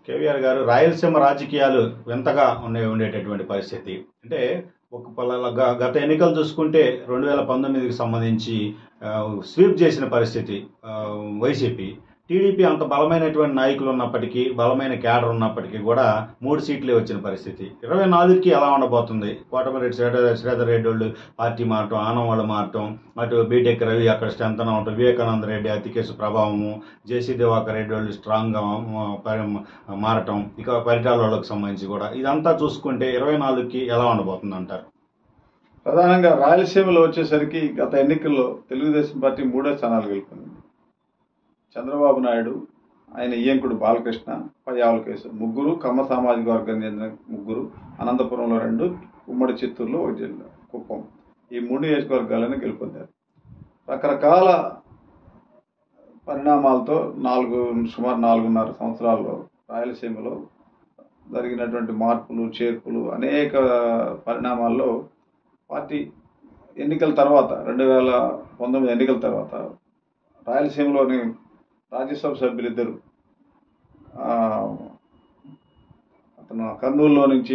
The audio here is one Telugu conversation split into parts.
కేవీఆర్ గారు రాయలసీమ రాజకీయాలు వింతగా ఉండే ఉండేటటువంటి పరిస్థితి అంటే ఒక పలానా గ- గత ఎన్నికలు చూసుకుంటే రెండు వేల పంతొమ్మిదికి సంబంధించి ఆ, స్వీప్ చేసిన పరిస్థితి ఆ, వైసీపీ టీడీపీ అంత బలమైనటువంటి నాయకులు ఉన్నప్పటికీ బలమైన క్యాడర్ ఉన్నప్పటికీ కూడా మూడు సీట్లే వచ్చిన పరిస్థితి ఇరవై నాలుగుకి ఎలా ఉండబోతుంది కోటమిరెడ్డి శ్రీధర్ శ్రీధర్ రెడ్డి వాళ్ళు పార్టీ మారటం ఆనం వాళ్ళు మారటం అటు బీటెక్ రవి అక్కడ స్ట్రెంత్ అవటం వివేకానంద రెడ్డి అతికేసు ప్రభావము జేసీ దివాకర్ రెడ్డి వాళ్ళు స్ట్రాంగ్గా మ- పరి- మారటం ఇక పరిటాల వాళ్ళకి సంబంధించి కూడా ఇదంతా చూసుకుంటే ఇరవై నాలుగుకి ఎలా ఉండబోతుంది అంటారు ప్రధానంగా రాయలసీమలో వచ్చేసరికి గత ఎన్నికల్లో తెలుగుదేశం పార్టీ మూడో స్థానాలు గెలుపొందింది చంద్రబాబు నాయుడు ఆయన ఇయ్యంకుడు బాలకృష్ణ పయ్యావుల కేసు ముగ్గురు కమ్మ సామాజిక వర్గానికి చెందిన ముగ్గురు అనంతపురంలో రెండు ఉమ్మడి చిత్తూరులో ఒక జిల్లా కుప్పం ఈ మూడు నియోజకవర్గాలను గెలుపొందారు రకరకాల పరిణామాలతో నాలుగు సుమారు నాలుగున్నర సంవత్సరాల్లో రాయలసీమలో జరిగినటువంటి మార్పులు చేర్పులు అనేక పరిణామాల్లో పార్టీ ఎన్నికల తర్వాత రెండు వేల పంతొమ్మిది ఎన్నికల తర్వాత రాయలసీమలోని రాజ్యసభ సభ్యులిద్దరు ఆ, అతను కర్నూలులో నుంచి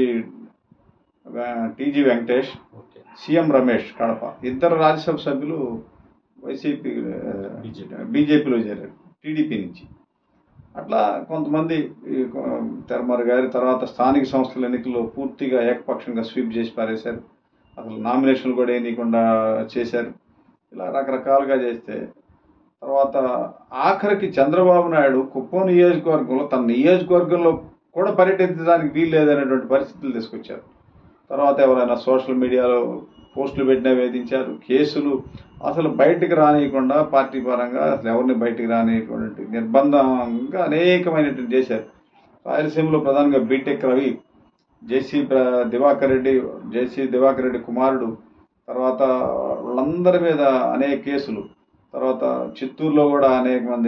TG Venkatesh okay CM Ramesh Kadapa ఇద్దరు రాజ్యసభ సభ్యులు వైసీపీ BJP. బీజేపీలో చేరారు టీడీపీ నుంచి అట్లా కొంతమంది ఈ కొ- తెరమరు గారి తర్వాత స్థానిక సంస్థల ఎన్నికల్లో పూర్తిగా ఏకపక్షంగా స్వీప్ చేసి పారేశారు అసలు నామినేషన్లు కూడా వేయనీయకుండా చేశారు ఇలా రకరకాలుగా చేస్తే తర్వాత ఆఖరికి చంద్రబాబు నాయుడు కుప్పం నియోజకవర్గంలో తన నియోజకవర్గంలో కూడా పర్యటించడానికి వీలు లేదనేటువంటి పరిస్థితులు తీసుకొచ్చారు తర్వాత ఎవరైనా సోషల్ మీడియాలో పోస్టులు పెట్టినా వేధించారు కేసులు అసలు బయటికి రానియకుండా పార్టీ పరంగా అసలు ఎవరిని బయటికి రానియకుండా నిర్బంధంగా అనేకమైనటువంటి చేశారు రాయలసీమలో ప్రధానంగా బీటెక్ రవి జేసీ ప్ర- దివాకర్ రెడ్డి జేసీ దివాకర్ రెడ్డి కుమారుడు తర్వాత వాళ్ళందరి మీద అనేక కేసులు తర్వాత చిత్తూరులో కూడా అనేక మంది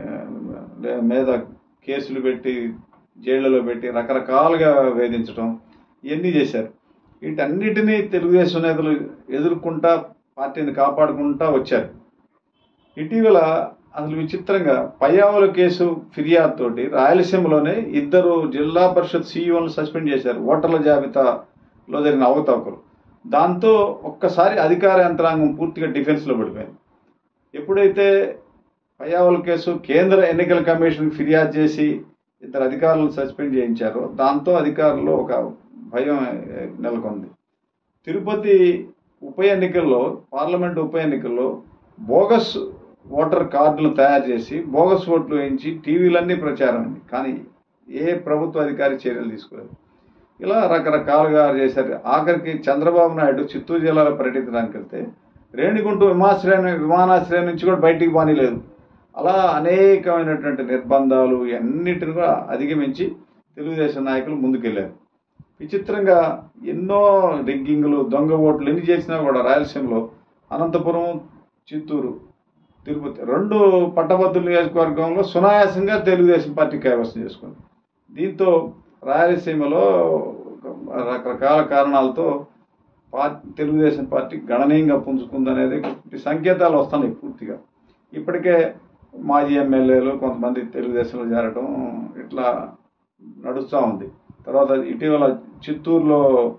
ఆ, మీద కేసులు పెట్టి జైళ్ళలో పెట్టి రకరకాలుగా వేధించడం ఇవన్నీ చేశారు వీటన్నిటినీ తెలుగుదేశం నేతలు ఎదుర్కొంటా పార్టీని కాపాడుకుంటా వచ్చారు ఇటీవల అసలు విచిత్రంగా పయ్యావుల కేసు ఫిర్యాదు తోటి రాయలసీమలోనే ఇద్దరు జిల్లా పరిషత్ సీఈఓలను సస్పెండ్ చేశారు ఓటర్ల జాబితాలో జరిగిన అవకతవకలు దాంతో ఒక్కసారి అధికార యంత్రాంగం పూర్తిగా డిఫెన్స్లో పడిపోయింది ఎప్పుడైతే పయ్యావుల కేసు కేంద్ర ఎన్నికల కమిషన్ ఫిర్యాదు చేసి ఇద్దరు అధికారులను సస్పెండ్ చేయించారో దాంతో అధికారుల్లో ఒక భయం ఏ, నెలకొంది తిరుపతి ఉప ఎన్నికల్లో పార్లమెంట్ ఉప ఎన్నికల్లో బోగస్ ఓటర్ కార్డులు తయారు చేసి బోగస్ ఓట్లు వేయించి టీవీలన్నీ ప్రచారం అయింది కానీ ఏ ప్రభుత్వ అధికారి చర్యలు తీసుకోలేదు ఇలా రకరకాలుగా చేశారు ఆఖరికి చంద్రబాబు నాయుడు చిత్తూరు జిల్లాలో పర్యటించడానికి వెళ్తే రేణిగుంట విమానాశ్రయం విమానాశ్రయం నుంచి కూడా బయటికి బానిలేదు అలా అనేకమైనటువంటి నిర్బంధాలు అన్నిటిని కూడా అధిగమించి తెలుగుదేశం నాయకులు ముందుకెళ్లారు విచిత్రంగా ఎన్నో రిగ్గింగ్లు దొంగ ఓట్లు ఎన్ని చేసినా కూడా రాయలసీమలో అనంతపురం చిత్తూరు తిరుపతి రెండు పట్టభద్రుల నియోజకవర్గంలో సునాయాసంగా తెలుగుదేశం పార్టీ కైవసం చేసుకుంది దీంతో రాయలసీమలో రకరకాల కారణాలతో పార్టీ తెలుగుదేశం పార్టీ గణనీయంగా పుంజుకుందనేది సంకేతాలు వస్తున్నాయి పూర్తిగా ఇప్పటికే మాజీ ఎమ్మెల్యేలు కొంతమంది తెలుగుదేశంలో చేరటం ఇట్లా నడుస్తూ ఉంది తర్వాత ఇటీవల చిత్తూరులో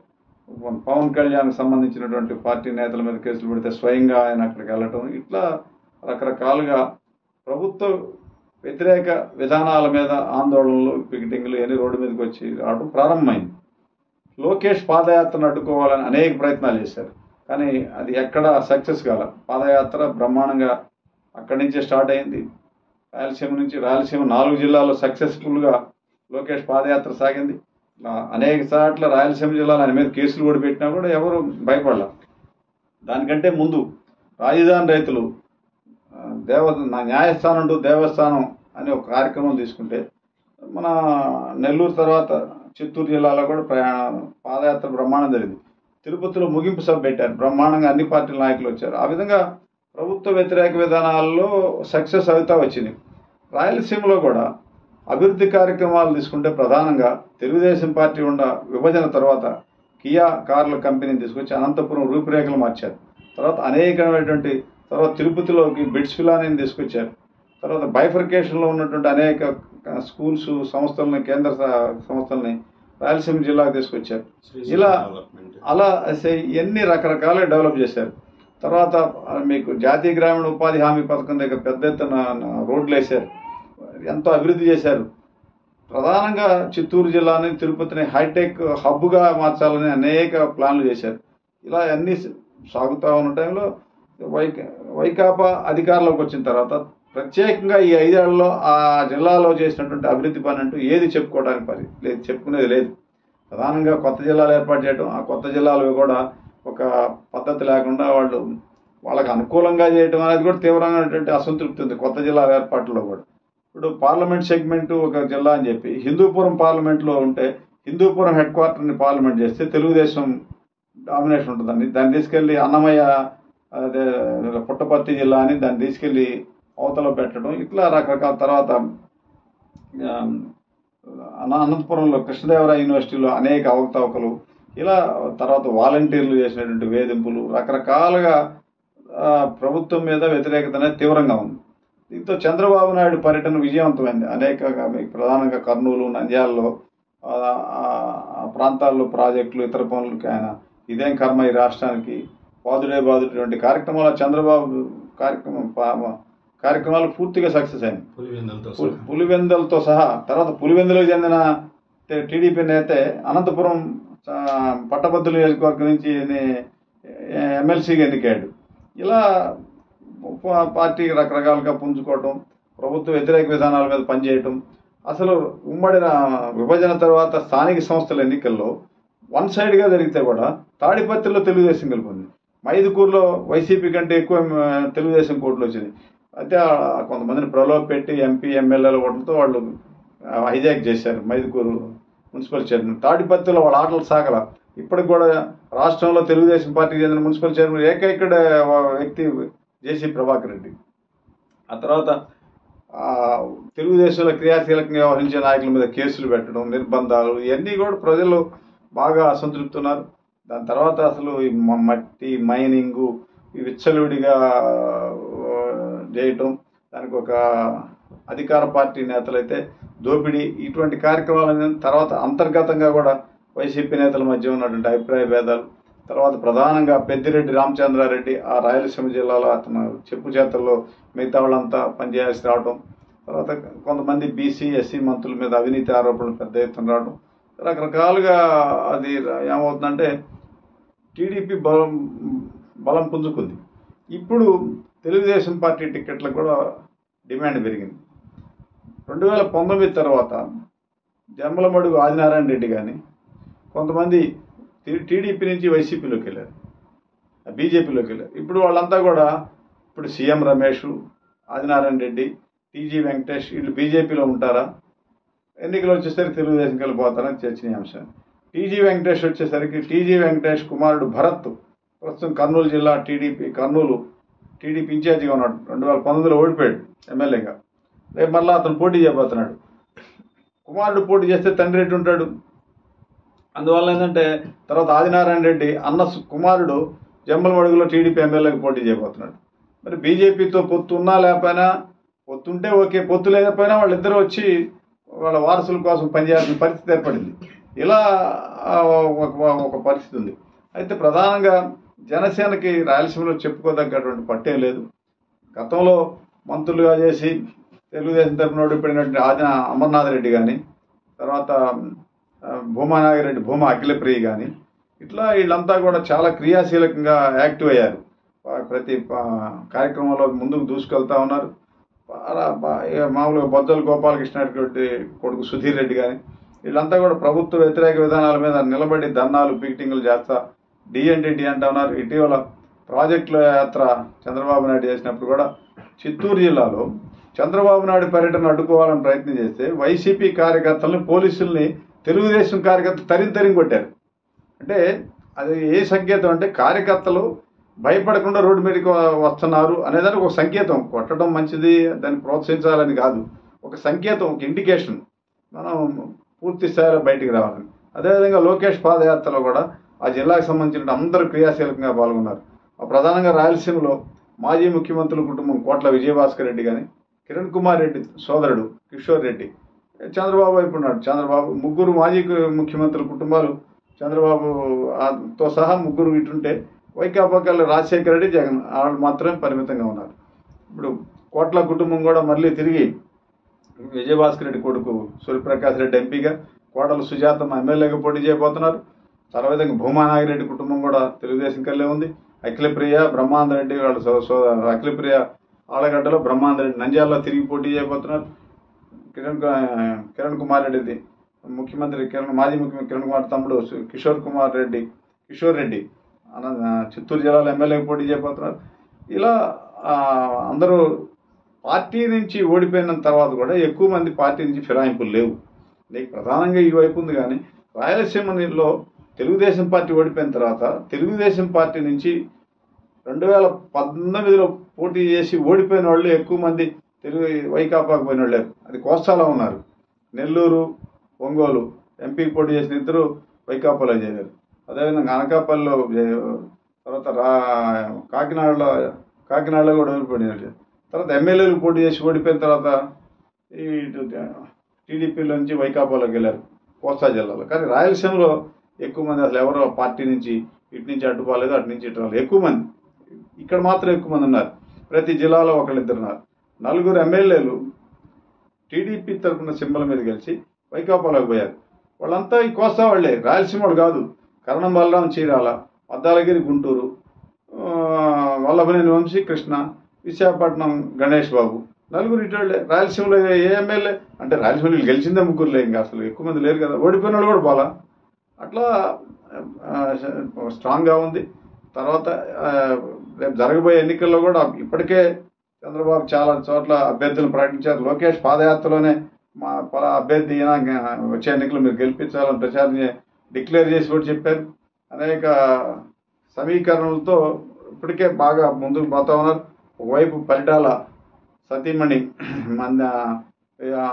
పవన్ కళ్యాణ్కి సంబంధించినటువంటి పార్టీ నేతల మీద కేసులు పెడితే స్వయంగా ఆయన అక్కడికి వెళ్ళటం ఇట్లా రకరకాలుగా ప్రభుత్వ వ్యతిరేక విధానాల మీద ఆందోళనలు పికెటింగ్లు అన్ని రోడ్డు మీదకి వచ్చి రావడం ప్రారంభమైంది లోకేష్ పాదయాత్రను అడ్డుకోవాలని అనేక ప్రయత్నాలు చేశారు కానీ అది ఎక్కడ సక్సెస్ కాల పాదయాత్ర బ్రహ్మాండంగా అక్కడి నుంచే స్టార్ట్ అయింది రాయలసీమ నుంచి రాయలసీమ నాలుగు జిల్లాల్లో సక్సెస్ఫుల్గా లోకేష్ పాదయాత్ర సాగింది ఇలా అనేక సార్లు రాయలసీమ జిల్లాలో ఆయన మీద కేసులు కూడా పెట్టినా కూడా ఎవరు భయపడలే దానికంటే ముందు రాజధాని రైతులు ఆ, దేవ నా న్యాయస్థానం టు దేవస్థానం అనే ఒక కార్యక్రమం తీసుకుంటే మన నెల్లూరు తర్వాత చిత్తూరు జిల్లాలో కూడా ప్రయాణం పాదయాత్ర బ్రహ్మాండం జరిగింది తిరుపతిలో ముగింపు సభ పెట్టారు బ్రహ్మాండంగా అన్ని పార్టీల నాయకులు వచ్చారు ఆ విధంగా ప్రభుత్వ వ్యతిరేక విధానాల్లో సక్సెస్ అవుతా వచ్చింది రాయలసీమలో కూడా అభివృద్ధి కార్యక్రమాలు తీసుకుంటే ప్రధానంగా తెలుగుదేశం పార్టీ ఉన్న విభజన తర్వాత కియా కార్ల కంపెనీని తీసుకొచ్చి అనంతపురం రూపురేఖలు మార్చారు తర్వాత అనేకమైనటువంటి తర్వాత తిరుపతిలోకి బిడ్స్ ఫిలానీని తీసుకొచ్చారు తర్వాత బైఫర్కేషన్లో ఉన్నటువంటి అనేక స్కూల్స్ సంస్థలని కేంద్ర స- సంస్థల్ని రాయలసీమ జిల్లాకు తీసుకొచ్చారు ఇలా డెవలప్మెంట్ అలా సే- ఎన్ని రకరకాలుగా డెవలప్ చేశారు తర్వాత ఆ, మీకు జాతీయ గ్రామీణ ఉపాధి హామీ పథకం దగ్గర పెద్ద ఎత్తున న- రోడ్లు వేశారు ఎంతో అభివృద్ధి చేశారు ప్రధానంగా చిత్తూరు జిల్లాని తిరుపతిని హైటెక్ హబ్గా మార్చాలని అనేక ప్లాన్లు చేశారు ఇలా అన్ని స- సాగుతా ఉన్న టైంలో వైక వైకాపా అధికారంలోకి వచ్చిన తర్వాత ప్రత్యేకంగా ఈ ఐదేళ్లలో ఆ జిల్లాలో చేసినటువంటి అభివృద్ధి పని అంటూ ఏది చెప్పుకోవడానికి పని లేదు చెప్పుకునేది లేదు ప్రధానంగా కొత్త జిల్లాలు ఏర్పాటు చేయడం ఆ కొత్త జిల్లాలు కూడా ఒక పద్ధతి లేకుండా వాళ్ళు వాళ్ళకి అనుకూలంగా చేయడం అనేది కూడా తీవ్రమైనటువంటి అసంతృప్తి ఉంది కొత్త జిల్లాల ఏర్పాటులో కూడా ఇప్పుడు పార్లమెంట్ సెగ్మెంట్ ఒక జిల్లా అని చెప్పి హిందూపురం పార్లమెంట్లో ఉంటే హిందూపురం హెడ్ క్వార్టర్ని పార్లమెంట్ చేస్తే తెలుగుదేశం డామినేషన్ ఉంటుందండి దాన్ని తీసుకెళ్ళి అన్నమయ్య అదే పుట్టపర్తి జిల్లా అని దాన్ని తీసుకెళ్ళి అవతల పెట్టడం ఇట్లా రకరకాల తర్వాత ఆ, అన- అనంతపురంలో కృష్ణదేవరాయ యూనివర్సిటీలో అనేక అవకతవకలు ఇలా తర్వాత వాలంటీర్లు చేసినటువంటి వేధింపులు రకరకాలుగా ఆ, ప్రభుత్వం మీద వ్యతిరేకత అనేది తీవ్రంగా ఉంది దీంతో చంద్రబాబు నాయుడు పర్యటన విజయవంతమైంది అనేక మీకు ప్రధానంగా కర్నూలు నంద్యాలలో ఆ, ఆ ఆ ప్రాంతాల్లో ప్రాజెక్టులు ఇతర పనులకి ఆయన ఇదేం కర్మ ఈ రాష్ట్రానికి బాదుడే బాదుడేటువంటి కార్యక్రమాలు చంద్రబాబు కార్యక్రమం పా- కార్యక్రమాలు పూర్తిగా సక్సెస్ అయింది పులివెందులతో పు- సహా. పులివెందులతో సహా తర్వాత పులివెందులకు చెందిన టి- టీడీపీ నేత అనంతపురం ఆ, పట్టభద్రుల నియోజకవర్గం నుంచి ని- ఎమ్మెల్సీగా ఎన్నికాడు ఇలా ప- పార్టీ రకరకాలుగా పుంజుకోవటం ప్రభుత్వ వ్యతిరేక విధానాల మీద పనిచేయటం అసలు ఉమ్మడి రా- విభజన తర్వాత స్థానిక సంస్థల ఎన్నికల్లో వన్ సైడ్గా జరిగితే కూడా తాడిపత్రిలో తెలుగుదేశం గెలుపొంది మైదుకూరులో వైసీపీ కంటే ఎక్కువ ఆ, తెలుగుదేశం కోట్లు వచ్చింది అయితే ఆ కొంతమందిని ప్రలోభ పెట్టి ఎంపీ ఎమ్మెల్యేల ఓట్లతో వాళ్ళు ఆ, హైజాక్ చేశారు మైదుకూరు మున్సిపల్ చైర్మన్ తాడిపత్రిలో వాళ్ళ ఆటలు సాగల ఇప్పటికి కూడా రాష్ట్రంలో తెలుగుదేశం పార్టీకి చెందిన మున్సిపల్ చైర్మన్ ఏకైక వ్యక్తి జేసీ ప్రభాకర్ రెడ్డి ఆ తర్వాత ఆ, తెలుగుదేశంలో క్రియాశీలకంగా వ్యవహరించే నాయకుల మీద కేసులు పెట్టడం నిర్బంధాలు ఇవన్నీ కూడా ప్రజలు బాగా అసంతృప్తి ఉన్నారు దాని తర్వాత అసలు ఈ మ- మట్టి మైనింగ్ ఈ విచ్చలవిడిగా ఆ, చేయటం దానికి ఒక అధికార పార్టీ నేతలైతే దోపిడీ ఇటువంటి కార్యక్రమాల తర్వాత అంతర్గతంగా కూడా వైసీపీ నేతల మధ్య ఉన్నటువంటి అభిప్రాయ భేదాలు తర్వాత ప్రధానంగా పెద్దిరెడ్డి రామచంద్రారెడ్డి ఆ రాయలసీమ జిల్లాలో అతను చెప్పు చేతల్లో మిగతా వాళ్ళంతా పనిచేయాల్సి రావడం తర్వాత కొంతమంది బీసీ ఎస్సీ మంత్రుల మీద అవినీతి ఆరోపణలు పెద్ద ఎత్తున రావడం రకరకాలుగా అది ఏమవుతుందంటే టీడీపీ బలం బలం పుంజుకుంది ఇప్పుడు తెలుగుదేశం పార్టీ టికెట్లకు కూడా డిమాండ్ పెరిగింది రెండు వేల పంతొమ్మిది తర్వాత జమ్మలమడుగు ఆదినారాయణ రెడ్డి కానీ కొంతమంది టీ- టీడీపీ నుంచి వైసీపీలోకి వెళ్ళారు బీజేపీలోకి వెళ్ళారు ఇప్పుడు వాళ్ళంతా కూడా ఇప్పుడు సీఎం రమేష్ ఆదినారాయణ రెడ్డి టీజీ వెంకటేష్ వీళ్ళు బీజేపీలో ఉంటారా ఎన్నికలు వచ్చేసరికి తెలుగుదేశంకి వెళ్ళిపోతారని చర్చనీయాంశం టీజీ వెంకటేష్ వచ్చేసరికి టీజీ వెంకటేష్ కుమారుడు భరత్ ప్రస్తుతం కర్నూలు జిల్లా టీడీపీ కర్నూలు టీడీపీ ఇన్ఛార్జిగా ఉన్నాడు రెండు వేల పంతొమ్మిదిలో ఓడిపోయాడు ఎమ్మెల్యేగా రేపు మళ్ళీ అతను పోటీ చేయబోతున్నాడు కుమారుడు పోటీ చేస్తే తండ్రి ఎటు ఉంటాడు అందువల్ల ఏంటంటే తర్వాత ఆదినారాయణ రెడ్డి అన్న సు- కుమారుడు జమ్మలమడుగులో టీడీపీ ఎమ్మెల్యేకి పోటీ చేయబోతున్నాడు మరి బీజేపీతో పొత్తు ఉన్నా లేకపోయినా పొత్తుంటే ఓకే పొత్తు లేకపోయినా వాళ్ళిద్దరూ వచ్చి వాళ్ళ వారసుల కోసం పనిచేయాల్సిన పరిస్థితి ఏర్పడింది ఇలా ఆ, ఒక ఒక పరిస్థితి ఉంది అయితే ప్రధానంగా జనసేనకి రాయలసీమలో చెప్పుకోదగ్గటువంటి పట్టేం లేదు గతంలో మంత్రులుగా చేసి తెలుగుదేశం తరఫున ఓడిపోయినటువంటి ఆది అమర్నాథ్ రెడ్డి కానీ తర్వాత ఆ, భూమా నాగిరెడ్డి భూమా అఖిలప్రియ కానీ ఇట్లా వీళ్ళంతా కూడా చాలా క్రియాశీలకంగా యాక్టివ్ అయ్యారు వా- ప్రతి ఆ, కార్యక్రమంలో ముందుకు దూసుకెళ్తా ఉన్నారు అలా బా- ఇక మామూలుగా బొజ్జల గోపాలకృష్ణ రెడ్డి కొడుకు సుధీర్ రెడ్డి కానీ వీళ్ళంతా కూడా ప్రభుత్వ వ్యతిరేక విధానాల మీద నిలబడి ధర్నాలు పీకిటింగ్లు చేస్తా డిఎన్టీ డి అంటా ఉన్నారు ఇటీవల ప్రాజెక్టుల యాత్ర చంద్రబాబు నాయుడు చేసినప్పుడు కూడా చిత్తూరు జిల్లాలో చంద్రబాబు నాయుడు పర్యటన అడ్డుకోవాలని ప్రయత్నం చేస్తే వైసీపీ కార్యకర్తలను పోలీసుల్ని తెలుగుదేశం కార్యకర్తలు తరిం తరిం కొట్టారు అంటే అది ఏ సంకేతం అంటే కార్యకర్తలు భయపడకుండా రోడ్డు మీదకి వస్తున్నారు అనేదానికి ఒక సంకేతం కొట్టడం మంచిది దాన్ని ప్రోత్సహించాలని కాదు ఒక సంకేతం ఒక ఇండికేషన్ మనం పూర్తి స్థాయిలో బయటికి రావాలని అదేవిధంగా లోకేష్ పాదయాత్రలో కూడా ఆ జిల్లాకు సంబంధించిన అందరూ క్రియాశీలకంగా పాల్గొన్నారు ఆ ప్రధానంగా రాయలసీమలో మాజీ ముఖ్యమంత్రుల కుటుంబం కోట్ల విజయభాస్కర్ రెడ్డి కానీ కిరణ్ కుమార్ రెడ్డి సోదరుడు కిషోర్ రెడ్డి చంద్రబాబు వైపు ఉన్నాడు చంద్రబాబు ముగ్గురు మాజీ ముఖ్యమంత్రుల కుటుంబాలు చంద్రబాబు ఆ- తో సహా ముగ్గురు ఇటుంటే వైకాపాకాలు రాజశేఖర రెడ్డి జగన్ వాళ్ళు మాత్రమే పరిమితంగా ఉన్నారు ఇప్పుడు కోట్ల కుటుంబం కూడా మళ్ళీ తిరిగి విజయభాస్కర్ రెడ్డి కొడుకు సూర్యప్రకాష్ రెడ్డి ఎంపీగా కోడలు సుజాతమ్మ ఎమ్మెల్యేగా పోటీ చేయబోతున్నారు తర్వాత ఇంకా భూమా నాగిరెడ్డి కుటుంబం కూడా తెలుగుదేశం కల్లే ఉంది అఖిలప్రియ బ్రహ్మాందరెడ్డి వాళ్ళ సో సో అఖిలప్రియ ఆలగడ్డలో బ్రహ్మాందరెడ్డి నంద్యాలలో తిరిగి పోటీ చేయబోతున్నారు కిరణ్ కు- కిరణ్ కుమార్ రెడ్డిది ముఖ్యమంత్రి కిరణ్ మాజీ ముఖ్యమంత్రి కిరణ్ కుమార్ తమ్ముడు సు- కిషోర్ కుమార్ రెడ్డి కిషోర్ రెడ్డి అన- చిత్తూరు జిల్లాలో ఎమ్మెల్యేగా పోటీ చేయబోతున్నారు ఇలా ఆ, అందరూ పార్టీ నుంచి ఓడిపోయిన తర్వాత కూడా ఎక్కువ మంది పార్టీ నుంచి ఫిరాయింపులు లేవు నీకు ప్రధానంగా ఈ వైపు ఉంది కానీ రాయలసీమలో తెలుగుదేశం పార్టీ ఓడిపోయిన తర్వాత తెలుగుదేశం పార్టీ నుంచి రెండు వేల పద్దెనిమిదిలో పోటీ చేసి ఓడిపోయిన వాళ్ళు ఎక్కువ మంది తెలుగు వైకాపాకు పోయిన వాళ్ళే అది కోస్తాలో ఉన్నారు నెల్లూరు ఒంగోలు ఎంపీకి పోటీ చేసిన ఇద్దరు వైకాపాలో చేరారు అదేవిధంగా అనకాపల్లిలో చే- తర్వాత రా కాకినాడలో కాకినాడలో కూడా ఓడిపోయినారు తర్వాత ఎమ్మెల్యేలు పోటీ చేసి ఓడిపోయిన తర్వాత ఈ టీడీపీలో నుంచి వైకాపాలోకి వెళ్ళారు కోస్తా జిల్లాలో కానీ రాయలసీమలో ఎక్కువ మంది అసలు ఎవరో పార్టీ నుంచి ఇటు నుంచి అటు పోలేదు అటు నుంచి ఇటు రాలేదు ఎక్కువ మంది ఇక్కడ మాత్రం ఎక్కువ మంది ఉన్నారు ప్రతి జిల్లాలో ఒకళ్ళిద్దరు ఉన్నారు నలుగురు ఎమ్మెల్యేలు టీడీపీ తరఫున సింబల్ మీద గెలిచి వైకాపాలోకి పోయారు వాళ్ళంతా ఈ కోస్తా వాళ్ళే రాయలసీమ వాళ్ళు కాదు కరణం బలరాం చీరాల అద్దాలగిరి గుంటూరు ఆ, వల్లభనేని వంశీ కృష్ణ విశాఖపట్నం గణేష్ బాబు నలుగురు ఇటోళ్ళే రాయలసీమలో ఏ ఎమ్మెల్యే అంటే రాయలసీమలో వీళ్ళు గెలిచిందే ముగ్గురులే ఇంకా అసలు ఎక్కువ మంది లేరు కదా ఓడిపోయిన వాళ్ళు కూడా పోలా అట్లా ఆ, స్ట్రాంగ్గా ఉంది తర్వాత ఆ, రేపు జరగబోయే ఎన్నికల్లో కూడా ఇప్పటికే చంద్రబాబు చాలా చోట్ల అభ్యర్థులను ప్రకటించారు లోకేష్ పాదయాత్రలోనే మా పలా అభ్యర్థి ఈయన వచ్చే ఎన్నికలు మీరు గెలిపించాలని ప్రచారం చే- డిక్లేర్ చేసి కూడా చెప్పారు అనేక సమీకరణలతో ఇప్పటికే బాగా ముందుకు పోతా ఉన్నారు ఒకవైపు పరిటాల సతీమణి మన ఆ,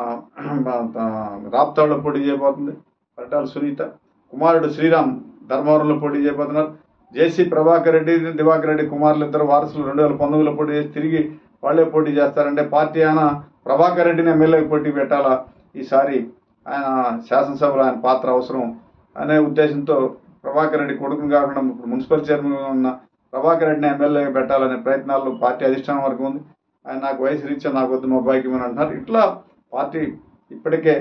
రాప్తాడులో పోటీ చేయబోతుంది పరిటాల సునీత కుమారుడు శ్రీరామ్ ధర్మవరంలో పోటీ చేయబోతున్నారు జేసీ ప్రభాకర్ రెడ్డి దివాకర్ రెడ్డి కుమారులు ఇద్దరు వారసులు రెండు వేల పంతొమ్మిదిలో పోటీ చేసి తిరిగి వాళ్ళే పోటీ చేస్తారంటే పార్టీ ఆయన ప్రభాకర్ రెడ్డిని ఎమ్మెల్యేకి పోటీ పెట్టాలా ఈసారి ఆయన శాసనసభలో ఆయన పాత్ర అవసరం అనే ఉద్దేశంతో ప్రభాకర్ రెడ్డి కొడుకుని కాకుండా ఇప్పుడు మున్సిపల్ చైర్మన్ ఉన్న ప్రభాకర్ రెడ్డిని ఎమ్మెల్యేగా పెట్టాలనే ప్రయత్నాల్లో పార్టీ అధిష్టానం వరకు ఉంది ఆయన నాకు వయసు రీత్యా నాకు వద్దు మా అబ్బాయికి ఇవ్వమని అంటున్నారు ఇట్లా పార్టీ ఇప్పటికే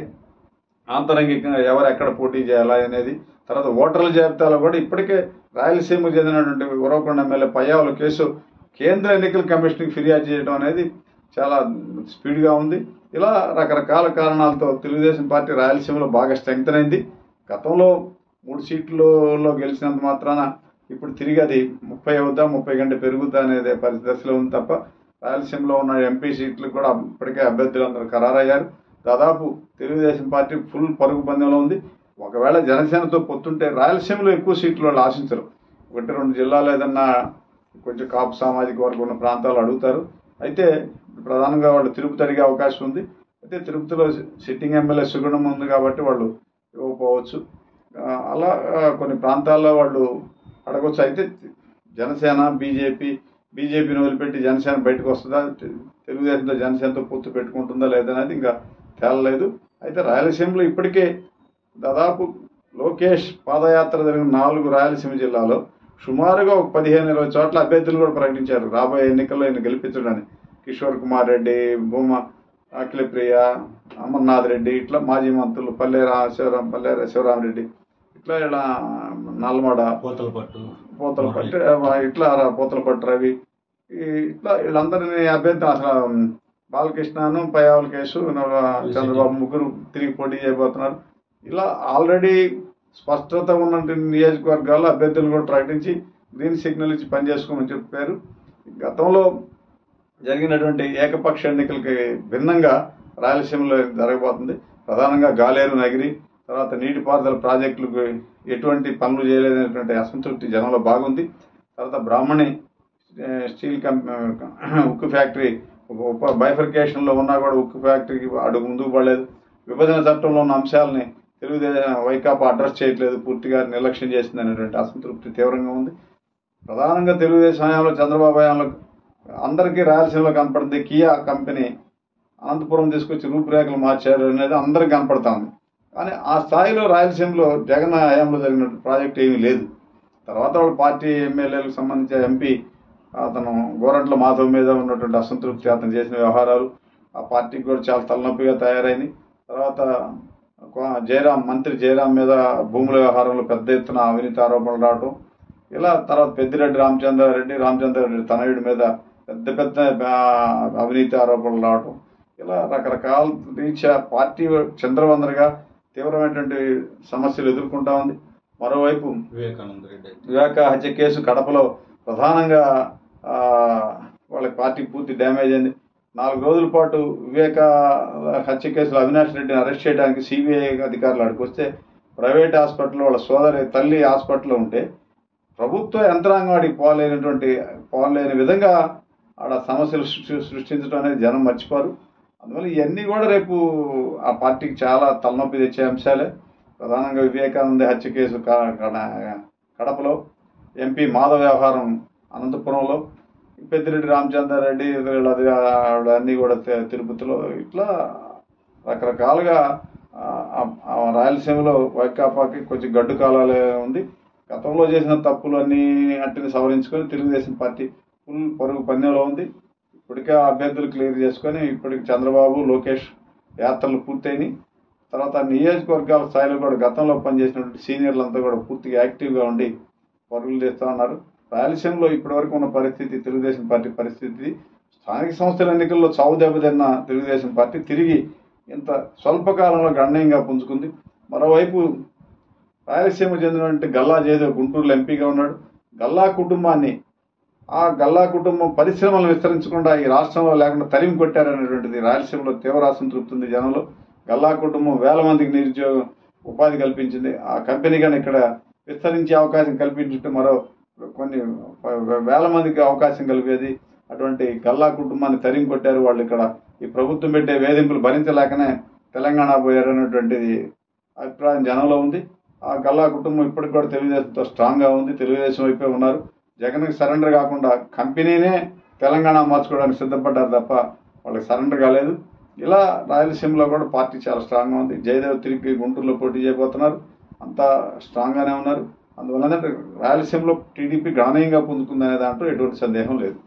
ఆంతరంగికంగా ఎవరు ఎక్కడ పోటీ చేయాలా అనేది తర్వాత ఓటర్ల జాబితాలో కూడా ఇప్పటికే రాయలసీమకు చెందినటువంటి ఉరవకొండ ఎమ్మెల్యే పయ్యావుల కేసు కేంద్ర ఎన్నికల కమిషన్కి ఫిర్యాదు చేయడం అనేది చాలా స్పీడ్గా ఉంది ఇలా రకరకాల కారణాలతో తెలుగుదేశం పార్టీ రాయలసీమలో బాగా స్ట్రెంగ్త్ అయింది గతంలో మూడు సీట్లలో గెలిచినంత మాత్రాన ఇప్పుడు తిరిగి అది ముప్పై అవుతా ముప్పై గంట పెరుగుతా అనేది పరిస్థితిలో ఉంది తప్ప రాయలసీమలో ఉన్న ఎంపీ సీట్లు కూడా ఇప్పటికే అభ్యర్థులు అందరూ ఖరారయ్యారు దాదాపు తెలుగుదేశం పార్టీ ఫుల్ పరుగు పందెంలో ఉంది ఒకవేళ జనసేనతో పొత్తుంటే రాయలసీమలో ఎక్కువ సీట్లు వాళ్ళు ఆశించరు ఒకటి రెండు జిల్లాలు ఏదన్నా కొంచెం కాపు సామాజిక వర్గం ఉన్న ప్రాంతాలు అడుగుతారు అయితే ప్రధానంగా వాళ్ళు తిరుపతి అడిగే అవకాశం ఉంది అయితే తిరుపతిలో సిట్టింగ్ ఎమ్మెల్యే సుగుణం ఉంది కాబట్టి వాళ్ళు ఇవ్వకపోవచ్చు ఆ, అలా ఆ, కొన్ని ప్రాంతాల్లో వాళ్ళు అడగవచ్చు అయితే జనసేన బీజేపీ బీజేపీని వదిలిపెట్టి జనసేన బయటకు వస్తుందా తె- తెలుగుదేశంతో జనసేనతో పొత్తు పెట్టుకుంటుందా లేదనేది ఇంకా తేలలేదు అయితే రాయలసీమలో ఇప్పటికే దాదాపు లోకేష్ పాదయాత్ర జరిగిన నాలుగు రాయలసీమ జిల్లాలో సుమారుగా ఒక పదిహేను ఇరవై చోట్ల అభ్యర్థులు కూడా ప్రకటించారు రాబోయే ఎన్నికల్లో ఈయన గెలిపించడానికి కిషోర్ కుమార్ రెడ్డి భూమ అఖిలప్రియ అమర్నాథ్ రెడ్డి ఇట్లా మాజీ మంత్రులు పల్లె శివరాం పల్లె శివరామరెడ్డి ఇట్లా ఇలా నల్మడ కోతల పట్టు పోతల పట్టు ఇట్లా రా- పోతల పట్టు రవి ఈ- ఇట్లా వీళ్ళందరినీ అభ్యర్థి అసలు బాలకృష్ణను పయావుల కేసు చంద్రబాబు ముగ్గురు తిరిగి పోటీ చేయబోతున్నారు ఇలా ఆల్రెడీ స్పష్టత ఉన్నటువంటి నియోజకవర్గాల్లో అభ్యర్థులు కూడా ప్రకటించి గ్రీన్ సిగ్నల్ ఇచ్చి పనిచేసుకోమని చెప్పారు గతంలో జరిగినటువంటి ఏకపక్ష ఎన్నికలకి భిన్నంగా రాయలసీమలో జరగబోతుంది ప్రధానంగా గాలేరు నగిరి తర్వాత నీటిపారుదల ప్రాజెక్టులకు ఎటువంటి పనులు చేయలేదనేటువంటి అసంతృప్తి జనంలో బాగుంది తర్వాత బ్రాహ్మణి ఏ, స్టీల్ కంపెనీ ఉక్కు ఫ్యాక్టరీ ఉప బైఫర్కేషన్లో ఉన్నా కూడా ఉక్కు ఫ్యాక్టరీకి అడుగు ముందుకు పడలేదు విభజన చట్టంలో ఉన్న అంశాలని తెలుగుదేశం వైకాపా అడ్రస్ చేయట్లేదు పూర్తిగా నిర్లక్ష్యం చేసింది అనేటువంటి అసంతృప్తి తీవ్రంగా ఉంది ప్రధానంగా తెలుగుదేశం హయాంలో చంద్రబాబు హయాంలో అందరికీ రాయలసీమలో కనపడింది కియా కంపెనీ అనంతపురం తీసుకొచ్చి రూపురేఖలు మార్చారు అనేది అందరికి కనపడతా ఉంది కానీ ఆ స్థాయిలో రాయలసీమలో జగన్ హయాంలో జరిగిన ప్రాజెక్ట్ ఏమీ లేదు తర్వాత వాళ్ళ పార్టీ ఎమ్మెల్యేలకు సంబంధించిన ఎంపీ అతను గోరంట్ల మాధవ్ మీద ఉన్నటువంటి అసంతృప్తి అతను చేసిన వ్యవహారాలు ఆ పార్టీకి కూడా చాలా తలనొప్పిగా తయారైంది తర్వాత కొ- జయరాం మంత్రి జయరాం మీద భూముల వ్యవహారంలో పెద్ద ఎత్తున అవినీతి ఆరోపణలు రావడం ఇలా తర్వాత పెద్దిరెడ్డి రామచంద్రారెడ్డి రామచంద్రారెడ్డి తనయుడి మీద పెద్ద పెద్ద ఆ, అవినీతి ఆరోపణలు రావడం ఇలా రకరకాల రీత్యా పార్టీ చంద్రవందరగా తీవ్రమైనటువంటి సమస్యలు ఎదుర్కొంటా ఉంది మరోవైపు వివేకానంద రెడ్డి వివేక హత్య కేసు కడపలో ప్రధానంగా ఆ, వాళ్ళ పార్టీ పూర్తి డ్యామేజ్ అయింది నాలుగు రోజుల పాటు వివేక హత్య కేసులో అవినాష్ రెడ్డిని అరెస్ట్ చేయడానికి సిబిఐ అధికారులు అక్కడికి వస్తే ప్రైవేట్ హాస్పిటల్ వాళ్ళ సోదరి తల్లి హాస్పిటల్లో ఉంటే ప్రభుత్వ యంత్రాంగం వాడికి పోలేనటువంటి పోలేని విధంగా ఆడ సమస్యలు సృష్టి సృష్టించడం అనేది జనం మర్చిపోరు అందువల్ల ఇవన్నీ కూడా రేపు ఆ పార్టీకి చాలా తలనొప్పి తెచ్చే అంశాలే ప్రధానంగా వివేకానంద హత్య కేసు క- కడ- కడపలో ఎంపీ మాధవ వ్యవహారం అనంతపురంలో పెద్దిరెడ్డి రామచంద్రారెడ్డి వీళ్ళది అన్నీ కూడా తి- తిరుపతిలో ఇట్లా రకరకాలుగా ఆ, ఆ- ఆ రాయలసీమలో వైకాపాకి కొంచెం గడ్డు కాలాలే ఉంది గతంలో చేసిన తప్పులు అన్నీ అట్టిని సవరించుకొని తెలుగుదేశం పార్టీ ఫుల్ పరుగు పందెంలో ఉంది ఇప్పటికే ఆ అభ్యర్థులు క్లియర్ చేసుకొని ఇప్పటికి చంద్రబాబు లోకేష్ యాత్రలు పూర్తయినాయి తర్వాత నియోజకవర్గాల స్థాయిలో కూడా గతంలో పనిచేసినటువంటి సీనియర్లు అంతా కూడా పూర్తిగా యాక్టివ్గా ఉండి పరుగులు చేస్తూ ఉన్నారు రాయలసీమలో ఇప్పటివరకు ఉన్న పరిస్థితి తెలుగుదేశం పార్టీ పరిస్థితి స్థానిక సంస్థల ఎన్నికల్లో చావు దెబ్బతిన్న తెలుగుదేశం పార్టీ తిరిగి ఇంత స్వల్ప కాలంలో గణనీయంగా పుంజుకుంది మరోవైపు రాయలసీమ చెందినటువంటి గల్లా జయదేవ్ గుంటూరులో ఎంపీగా ఉన్నాడు గల్లా కుటుంబాన్ని ఆ గల్లా కుటుంబం పరిశ్రమలు విస్తరించకుండా ఈ రాష్ట్రంలో లేకుండా తరిమి కొట్టారనేటువంటిది రాయలసీమలో తీవ్ర అసంతృప్తి ఉంది జనంలో గల్లా కుటుంబం వేల మందికి నిరుద్యోగం ఉపాధి కల్పించింది ఆ కంపెనీ కానీ ఇక్కడ విస్తరించే అవకాశం కల్పించుంటే మరో కొన్ని వేల మందికి అవకాశం కలిగేది అటువంటి గల్లా కుటుంబాన్ని తరిమి కొట్టారు వాళ్ళు ఇక్కడ ఈ ప్రభుత్వం పెట్టే వేధింపులు భరించలేకనే తెలంగాణ పోయారు అనేటువంటిది అభిప్రాయం జనంలో ఉంది ఆ గల్లా కుటుంబం ఇప్పటికి కూడా తెలుగుదేశంతో స్ట్రాంగ్గా ఉంది తెలుగుదేశం వైపే ఉన్నారు జగన్కి సరెండర్ కాకుండా కంపెనీనే తెలంగాణ మార్చుకోవడానికి సిద్ధపడ్డారు తప్ప వాళ్ళకి సరెండర్ కాలేదు ఇలా రాయలసీమలో కూడా పార్టీ చాలా స్ట్రాంగ్గా ఉంది జయదేవ్ తిరిగి గుంటూరులో పోటీ చేయబోతున్నారు అంతా స్ట్రాంగ్గానే ఉన్నారు అందువల్ల ఏంటంటే రాయలసీమలో టీడీపీ గణనీయంగా పొందుకుందనే దాంట్లో ఎటువంటి సందేహం లేదు